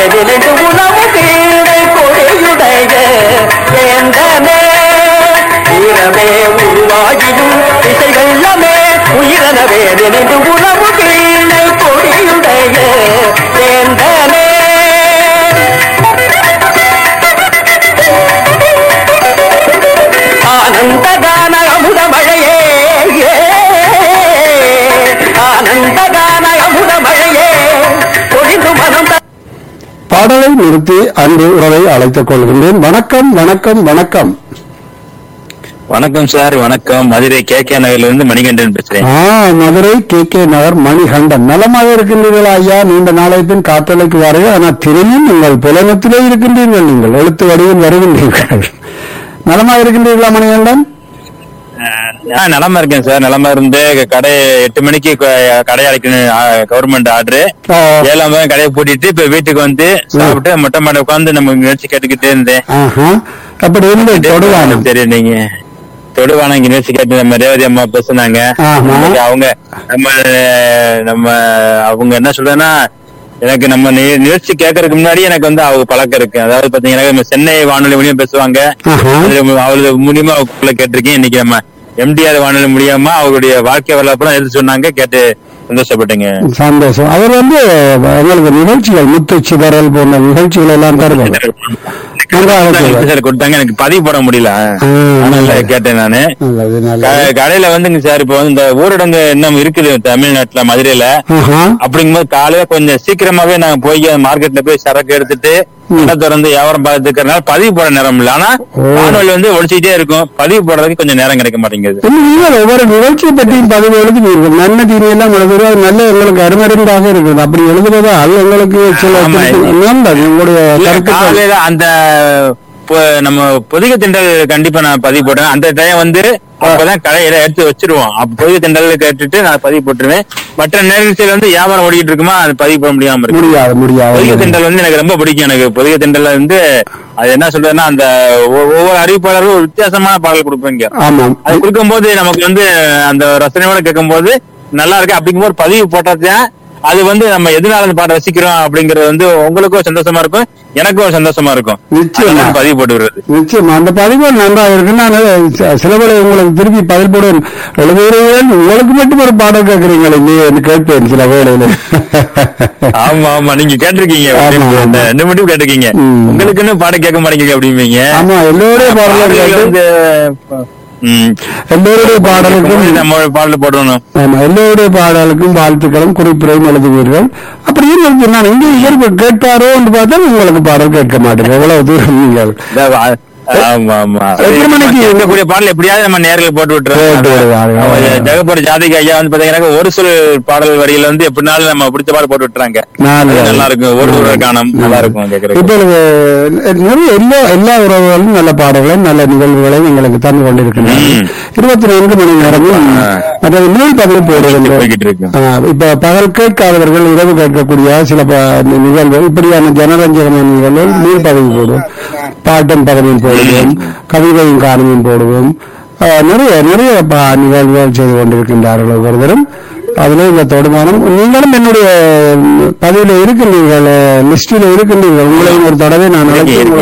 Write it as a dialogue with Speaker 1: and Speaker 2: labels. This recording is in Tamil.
Speaker 1: நினைந்து உணவு கீழே கொடியுடைய வேந்தனே வீரமே உருவாகியும் திசை வெள்ளமே உயிரனவே நினைந்து உணவு கீழே கொடியுடைய வேந்தனே ஆனந்த கான அமுத மழையே ஏ. ஆனந்த கான அமுத மழையே பொழிந்து மனம் த-
Speaker 2: பாடலை நிறுத்தி அன்பு உறவை அழைத்துக் கொள்கின்றேன் வணக்கம் வணக்கம் வணக்கம்
Speaker 3: வணக்கம் சார் வணக்கம் மதுரை கே கே நகர்ல இருந்து மணிகண்டன் பேசுறேன்
Speaker 2: ஆ மதுரை கே கே நகர் மணிகண்டன் நலமாக இருக்கின்றீர்களா ஐயா நீண்ட நாளை பின் காற்றலைக்கு வாருங்கள் ஆனால் திரும்பியும் உங்கள் புலனத்திலே இருக்கின்றீர்கள் நீங்கள் எழுத்து வடிவில் வருகின்றீர்கள் நலமாக இருக்கின்றீர்களா மணிகண்டன்
Speaker 3: ஆ நலமா இருக்கேன் சார் நலமா இருந்து கடை எட்டு மணிக்கு க- கடை அடைக்கணும் கவர்மெண்ட் ஆர்டர்
Speaker 2: ஆ,
Speaker 3: ஏழாம் மணி கடையை பூட்டிட்டு இப்ப வீட்டுக்கு வந்து சாப்பிட்டு மொட்டை மாட உட்காந்து நம்ம நிகழ்ச்சி கேட்டுக்கிட்டே இருந்தேன்
Speaker 2: ஆஹா. அப்படி இருந்து தொடுவானம்
Speaker 3: சரி நீங்க தொடுவான இங்க நிகழ்ச்சி கேட்டு நம்ம ரேவதி அம்மா பேசுனாங்க
Speaker 2: ஆமா.
Speaker 3: இன்னைக்கு அவங்க நம்ம நம்ம அவங்க என்ன சொல்றேன்னா எனக்கு நம்ம நி- நிகழ்ச்சி கேட்கறதுக்கு முன்னாடி எனக்கு வந்து அவங்க பழக்கம் இருக்கு அதாவது பாத்தீங்கன்னா நம்ம சென்னை வானொலி மூலியம் பேசுவாங்க
Speaker 2: ஆஹா.
Speaker 3: அதுல அவளது மூலியமா அவங்களுக்குள்ள கேட்டிருக்கேன் இன்னைக்கு நம்ம எம்டிஆர் வானொலி மூலியமா அவருடைய வாழ்க்கை வரலாறுலாம் எடுத்து சொன்னாங்க கேட்டு சந்தோஷப்பட்டேங்க
Speaker 2: சந்தோஷம் அவர் வந்து எங்களுக்கு நிகழ்ச்சிகள் முத்து சிதறல் போன்ற நிகழ்ச்சிகள் எல்லாம் தருவாங்க நன்றாக செய்வார்.
Speaker 3: சார் கொடுத்தாங்க எனக்கு பதிவு போட முடியல
Speaker 2: ஆ,
Speaker 3: அதனால கேட்டேன் நானு
Speaker 2: நல்லது நல்லது
Speaker 3: க- கடையில வந்துங்க சார் இப்போ வந்து இந்த ஊரடங்கு இன்னும் இருக்குது தமிழ்நாட்டுல மதுரையில
Speaker 2: ஆஹா.
Speaker 3: அப்படிங்கும்போது காலையில கொஞ்சம் சீக்கிரமாவே நாங்க போய் மார்க்கெட்ல போய் சரக்கு எடுத்துட்டு கடை திறந்து வியாபாரம் பார்த்துக்கிறதுனால பதிவு போட நேரம் இல்ல ஆனா
Speaker 2: ஓ.
Speaker 3: வானொலி வந்து ஒழிச்சுக்கிட்டே இருக்கும் பதிவு போடுறதுக்கு கொஞ்சம் நேரம் கிடைக்க மாட்டேங்குது
Speaker 2: இன்னும் நீங்கள் ஒவ்வொரு நிகழ்ச்சியை பற்றியும் பதிவு எழுதுவீர்கள் நன்மை தீமை எல்லாம் எழுதுவது அது நல்ல எங்களுக்கு அருமருந்தாக இருக்குது அப்படி எழுதுவதா அது எங்களுக்கு சில
Speaker 3: ஆமா.
Speaker 2: திருப்பி- நல்லது உங்களுடைய
Speaker 3: இல்ல,
Speaker 2: கருத்துக்கள்
Speaker 3: காலையில அந்த பொ- நம்ம பொதிகை திண்டல் கண்டிப்பா நான் பதிவு போட்டேன் அந்த டைம் வந்து அப்பதான் கடையில எடுத்து வச்சிருவோம் அப்ப பொதிகை திண்டல் கேட்டுட்டு நான் பதிவு போட்டுருவேன் மற்ற நேரத்தில் வந்து வியாபாரம் ஓடிக்கிட்டு இருக்குமா அது பதிவு போட முடியாம இருக்கு
Speaker 2: முடியாது
Speaker 3: பொதிகை
Speaker 2: முடியாது
Speaker 3: திண்டல் வந்து எனக்கு ரொம்ப பிடிக்கும் எனக்கு பொதிகை திண்டல்ல வந்து அது என்ன சொல்றதுன்னா அந்த ஒ- ஒவ்வொரு அறிவிப்பாளரும் ஒரு வித்தியாசமான பாடல் கொடுப்பீங்க
Speaker 2: ஆமாம்
Speaker 3: அது கொடுக்கும்போது நமக்கு வந்து அந்த ரசனையோட கேட்கும்போது நல்லா இருக்கு அப்படிங்கும்போது பதிவு போட்டதான் அது வந்து நம்ம எதனால அந்த பாட்டை ரசிக்கிறோம் அப்படிங்கறது வந்து உங்களுக்கும் சந்தோஷமா இருக்கும் எனக்கும் ஒரு சந்தோஷமா இருக்கும்
Speaker 2: நிச்சயமா.
Speaker 3: அதனால பதிவு போட்டு விடுறது
Speaker 2: நிச்சயமா அந்த பதிவுகள் நன்றாக இருக்கு நான் ச- சில வேளை உங்களுக்கு திருப்பி பதில் போடுவேன் எழுதுகிறீர்கள் உங்களுக்கு மட்டும் ஒரு பாடம் கேட்கறீங்களே இல்லையே என்று கேட்பேன் சில வேளையில
Speaker 3: ஆமா ஆமா நீங்க கேட்டிருக்கீங்க
Speaker 2: ஆமா, ஆமா.
Speaker 3: இந்த ரெண்டு மட்டும் கேட்டிருக்கீங்க
Speaker 2: ம்.
Speaker 3: உங்களுக்குன்னு பாடம் கேட்க மாட்டேங்குது அப்படிம்பீங்க
Speaker 2: ஆமா எல்லோருடைய பாடலும்
Speaker 3: பாடல்கள்
Speaker 2: கேட்டு
Speaker 3: வந்து ம்.
Speaker 2: எல்லோருடைய பாடலுக்கும்
Speaker 3: நம்ம பாடல் போடணும்
Speaker 2: ஆமா எல்லோருடைய பாடலுக்கும் வாழ்த்துக்களும் குறிப்புரையும் எழுதுவீர்கள் அப்படி இருக்கு நான் இங்கே இயல்பு கேட்பாரோ என்று பார்த்தா உங்களுக்கு பாடல் கேட்க மாட்டேங்க எவ்வளவு தூரம் நீங்கள்
Speaker 3: இந்த வா- ஆமா ஆமா
Speaker 2: எத்தனை மணிக்கு?
Speaker 3: இருக்கக்கூடிய பாடல் எப்படியாவது நம்ம நேரில் போட்டு
Speaker 2: போட்டு
Speaker 3: விட்டுறோம்
Speaker 2: விடுவாங்க.
Speaker 3: அவன் ஜெகப்போட ஜாதிக ஐயா வந்து பாத்தீங்கன்னா ஒரு சொல் பாடல் வரியில வந்து எப்படினாலும் நம்ம பிடிச்ச பாடல் போட்டு விட்டுறாங்க
Speaker 2: நாலு.
Speaker 3: அது நல்லா இருக்கும் ஒரு ஒரு காணம் நல்லா இருக்கும் கேக்குறதுக்கு
Speaker 2: இப்பொழுது நிறைய எல்லா எல்லா உறவுகளும் நல்ல பாடல்களையும் நல்ல நிகழ்வுகளையும் எங்களுக்கு தந்து கொண்டிருக்கின்றன
Speaker 3: ம்.
Speaker 2: இருபத்தி நான்கு மணி நேரமும்
Speaker 3: ஆ.
Speaker 2: மற்ற நூல் பதிவு போடுகின்றோம்
Speaker 3: போய்கிட்டு இருக்கு
Speaker 2: ஆ, இப்ப பகல் கேட்காதவர்கள் இரவு கேட்கக்கூடிய சில ப- நிகழ்வுகள் இப்படியான ஜனரஞ்சகமான நிகழ்வுகள் நீர் பதவி போடுவோம் பாட்டும் பதவியும் போடுவோம் கவிதையும் காணமும் போடுவோம் ஆ, நிறைய நிறைய ப- நிகழ்வுகள் செய்து கொண்டிருக்கின்றார்கள் ஒவ்வொருவரும் அதுல இந்த தொடுமானம் நீங்களும் என்னுடைய ம், பதிவுல இருக்கின்றீர்கள் லிஸ்டில் இருக்கின்றீர்கள் உங்களையும் ஒரு தடவை நான் அழைத்து உங்களை